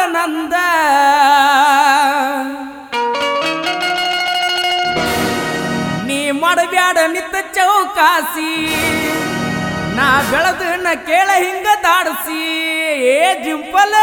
ನಂದ ನೀ ಮಾಡಬ್ಯಾಡ ನಿತ್ತ ಚೌಕಾಸಿ ನಾ ಬೆಳೆದನ್ನ ಕೇಳ ಹಿಂಗ ದಾಡಸಿ ಏ ಡಿಂಪಲ್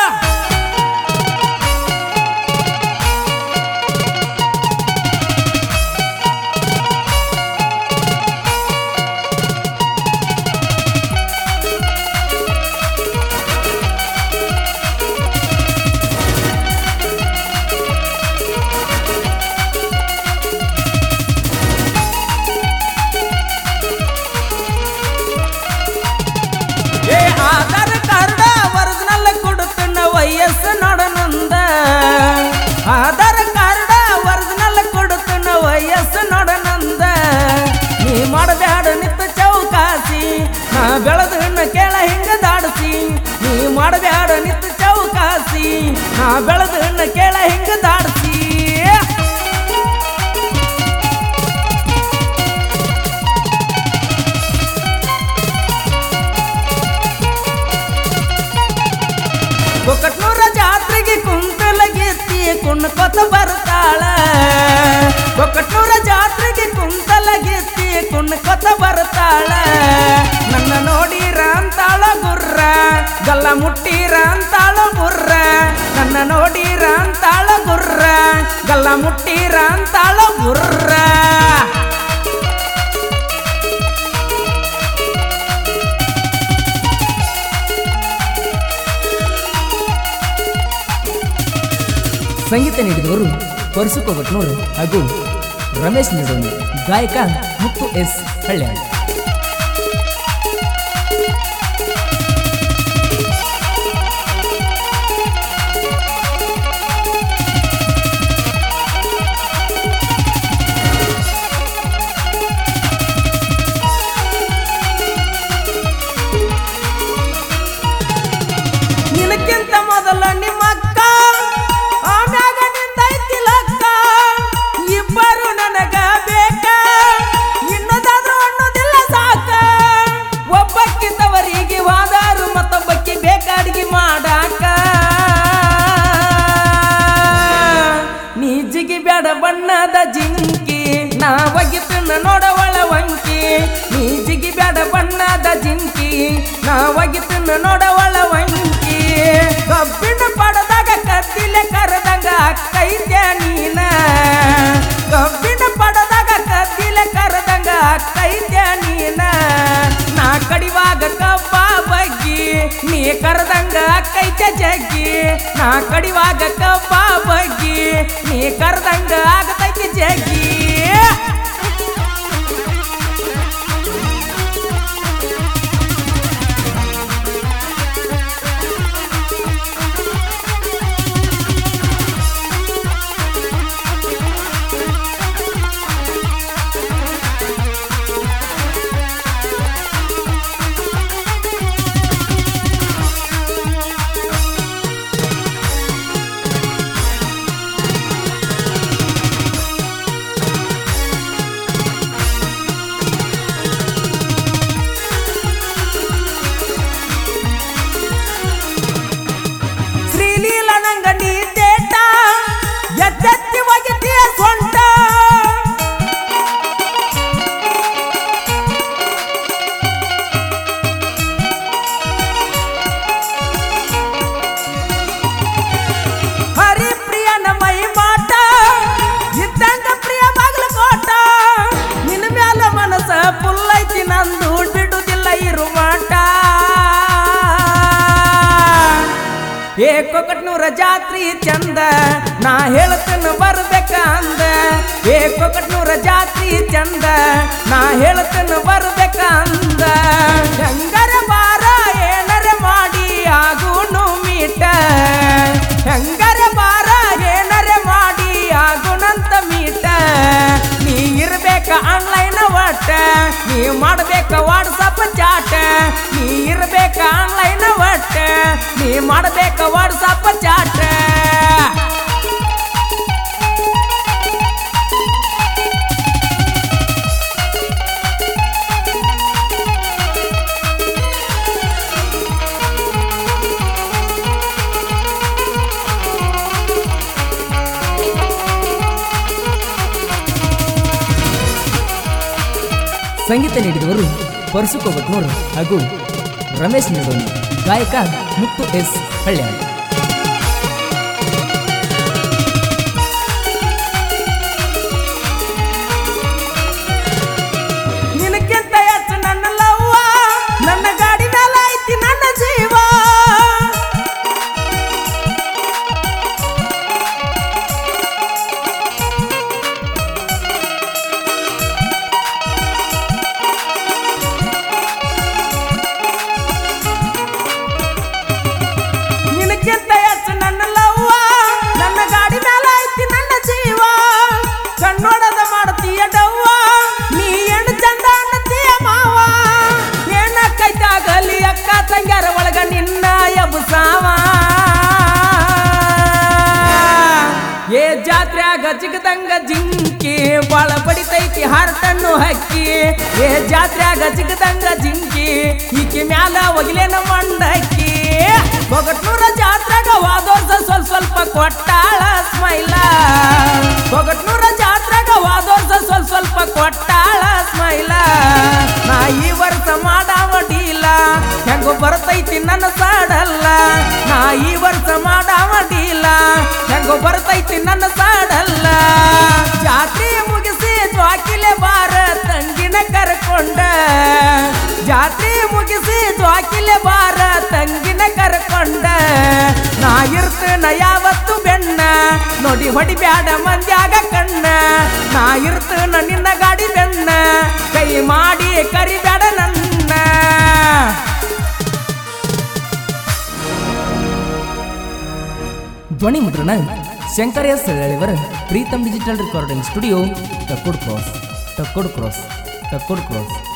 ಏ ಆಧಾರ್ ಕಾರ್ಡ ಒರಿಜಿನಲ್ ಕೊಡುತ್ತನ್ನ ವಯಸ್ಸು ನೋಡನಂದ ಆಧಾರ್ ಕಾರ್ಡ ಒರಿಜಿನಲ್ ಕೊಡುತ್ತನ್ನ ವಯಸ್ಸು ನೋಡನಂದ ನೀ ಮಾಡಬ್ಯಾಡ ನಿತ್ತ ಚೌಕಾಸಿ ನಾ ಬೆಳೆದನ್ನ ಕೇಳ ಹಿಂಗ ದಾಡಸಿ ನೀ ಮಾಡಬ್ಯಾಡ ನಿತ್ತ ಚೌಕಾಸಿ ನಾ ಬೆಳೆದನ್ನ ಕೇಳ ಹಿಂಗ ದಾಡಸಿ ಒಕ್ಕಟ್ನೂರ ಜಾತ್ರೆಗೆ ಕುಂತಲಗೆತ್ತಿ ಕುಣ್ಕೊತ ಬರ್ತಾಳ ಒಕ್ಕಟ್ನೂರ ಜಾತ್ರೆಗೆ ಕುಂತಲಗೆತ್ತಿ ಕುಣ್ಕೊತ ಬರ್ತಾಳ ನನ್ನ ನೋಡಿರ ಅಂತಾಳ ಗುರ್ರ ಗಲ್ಲ ಮುಟ್ಟಿರ ಅಂತಾಳ ಗುರ್ರ ನನ್ನ ನೋಡಿರ ಅಂತಾಳ ಗುರ್ರ ಗಲ್ಲ ಮುಟ್ಟಿರ ಅಂತಾಳ ಗುರ್ರ ಸಂಗೀತ ನೀಡಿದವರು ಪರಸು ಕೊಗಟ್ನೂರು ಹಾಗೂ ರಮೇಶ್ ನಿಡೋನಿ ಗಾಯಕ ಮುತ್ತು ಎಸ್ ಹಳ್ಳಿಯಾಳ್ ನಿನಕ್ಕಿಂತ ಮೊದಲ ನಿಮ್ಮ ಅಕ್ಕ ಆಮ್ಯಾಗ ನಿಂದೈತಿ ಲಕ್ಕ ಇಬ್ಬರು ನನಗ ಬೇಕ ಇನ್ನದಾದ್ರೂ ಅನ್ನೋದಿಲ್ಲ ಸಾಕ ಒಬ್ಬಕ್ಕಿದ್ದವರಿಗೆ ವಾದಾರು ಮತ್ತೊಬ್ಬಕ್ಕೆ ಬೇಕಾಡಿಗೆ ಮಾಡಾಕ ನೀ ಜಿಗಿ ಬ್ಯಾಡ ಬಣ್ಣದ ಜಿಂಕಿ ನಾ ಒಗಿತನ ನೋಡವಳ ವಂಕಿ ನೀ ಜಿಗಿ ಬ್ಯಾಡ ಬಣ್ಣದ ಜಿಂಕಿ ನಾ ಒಗಿತನ ನೋಡವಳ ವಂಕಿ ಕಬ್ಬಿಣ ಪಡದಾಗ ಕತ್ತಿಲೆ ಕರೆದಂಗ ಅಕ್ಕೈತ್ಯ ನೀನ ಕಬ್ಬಿಣ ಪಡದಾಗ ಕತ್ತಿಲೆ ಕರೆದಂಗ ಅಕ್ಕೈತ್ಯ ನೀನ ನಾ ಕಡಿವಾಗ ಕಬ್ಬ ಬಗ್ಗಿ ನೀ ಕರೆದಂಗ ಅಕ್ಕೈತ್ಯ ಜಗ್ಗಿ ನಾ ಕಡಿವಾಗ ಕಬ್ಬ ಬಗ್ಗಿ ನೀ ಕರೆದಂಗ ಆಗತೈತಿ ಜಗ್ಗಿ ಶ್ರೀಲೀಲ ನಂಗ ನೀ ತೇಟ ಎದ್ದೆತ್ತಿ ಒಗಿತೀಯ ಸೊಂಟ ಹರಿಪ್ರಿಯನ ಮೈ ಮಾಟ ಇದ್ದಂಗ ಪ್ರಿಯ ಬಾಗ್ಲ ಕೋಟ ನಿನ್ನ ಮ್ಯಾಲ ಮನಸ ಪುಲ್ಲೈತಿ ನಂದು ಬಿಡುದಿಲ್ಲ ಇರು ಮಾಟ ಏ ಕೊಕಟ್ನೂರ ಜಾತ್ರಿ ಚಂದ ನಾ ಹೇಳ್ತೇನೆ ಬರ್ಬೇಕ ಅಂದ ಏ ಕೊಕಟ್ನೂರ ಜಾತ್ರಿ ಚಂದ ನಾ ಹೇಳ್ತೇನೆ ಬರ್ಬೇಕ ಅಂದ ಹೆಂಗರ ಬಾರ ಏನರ ಮಾಡಿ ಆಗುನು ಮೀಟ ಹೆಂಗರ ಬಾರ ಏನರ ಮಾಡಿ ಆಗುನಂತ ಮೀಟ ನೀ ಇರ್ಬೇಕ ಆನ್ಲೈನ್ ಒಟ್ಟ ನೀ ಮಾಡ್ಬೇಕ ವಾಟ್ಸಪ್ ಚಾಟ ನೀ ಇರ್ಬೇಕ ಆನ್ಲೈನ್ ಒಟ್ಟ ನೀ ಮಾಡ್ಬೇಕ ವಾಟ್ಸಪ್ ಚಾಟ ಸಂಗೀತ ನೀಡಿದವರು ಪರಸು ಕೊಗಟ್ನೂರ್ ಹಾಗೂ ರಮೇಶ್ ನಿಡೋನಿ ಗಾಯಕ ಮುತ್ತು ಎಸ್ ಹಳ್ಳ್ಯಾಳ್ ನಿನಕ್ಕಿಂತ ಹೆಚ್ಚು ನನ್ನ ಲವ್ವ ನನ್ನ ಗಾಡಿ ಮೇಲೆ ಐತಿ ನನ್ನ ಜೀವ ನಿನಕ್ಕಿಂತ ಹೆಚ್ಚು ನನ್ನ ಲವ್ವ ನನ್ನ ಗಾಡಿ ಮೇಲೆ ಐತಿ ನನ್ನ ಜೀವ ಕಣ್ಣೋಡದ ಮಾಡ್ತೀಯ ಡವ್ವ ನೀ ಹೆಣ್ಣು ಚಂದ ಅನ್ನತೀಯ ಮಾವ ಹೆಣ್ಣ ಕೈತಾಗಲಿ ಅಕ್ಕ ತಂಗ್ಯಾರ ಒಳಗ ನಿನ್ನ ಎಬುಸಾವ ಏ ಜಾತ್ರ್ಯಾಗ ಜಿಗದಂಗ ಜಿಂಕಿ ಬಾಳ ಬಡಿತೈತಿ ಹಾರಟನ್ನು ಹಕ್ಕಿ ಏ ಜಾತ್ರ್ಯಾಗ ಜಿಗದಂಗ ಜಿಂಕಿ ಈಕಿ ಮ್ಯಾಲ ಒಗಿಲೇನ ಮಂಡಕ್ಕಿ ಬೊಗಟ್ನೂರ ಜಾತ್ರೆಗ ವಾದೋರ್ಸ ಸ್ವಲ್ಪ ಸ್ವಲ್ಪ ಕೊಟ್ಟಾಳ ಸ್ಮೈಲ ಬೊಗಟ್ನೂರ ಜಾತ್ರೆಗ ವಾದೋರ್ಸ ಸ್ವಲ್ಪ ಸ್ವಲ್ಪ ಕೊಟ್ಟಾಳ ಸ್ಮೈಲ ನಾ ಈ ವರ್ಷ ಮಾಡಾವ ಡೀಲ ಹೆಂಗೋ ಬರ್ತೈತಿ ನನ್ನ ಸಾಡಲ್ಲ ನಾ ಈ ವರ್ಷ ಮಾಡಾವ ಡೀಲ ಹೆಂಗೋ ಬರ್ತೈತಿ ನನ್ನ ಸಾಡಲ್ಲ ಜಾತ್ರೆ ಮುಗಿಸಿ ಜ್ವಾಕಿಲೆ ಬಾರ ತಂಗಿನ ಕರ್ಕೊಂಡ ಜಾತ್ರೆ ಮುಗಿಸಿ ಜ್ವಾಕಿಲೆ ಬಾರ ತಂಗಿನ ಕರ್ಕೊಂಡ ನಾ ಇರ್ತೇನ ಯಾವತ್ತು ಬೆಣ್ಣ ನೋಡಿ ಹೊಡಿ ಬ್ಯಾಡ ಮಂದ್ಯಾಗ ಕಣ್ಣ ನಾ ಇರ್ತೇನ ನಿನ್ನ ಗಾಡಿ ಬೆಣ್ಣ ಕೈ ಮಾಡಿ ಕರಿಬ್ಯಾಡ ನನ್ನ ಧ್ವನಿ ಮುದ್ರಣ ಶಂಕರ್ ಎಸ್ ಹೇಳಿವರ Pritam digital recording studio Takkod cross Takkod cross Takkod cross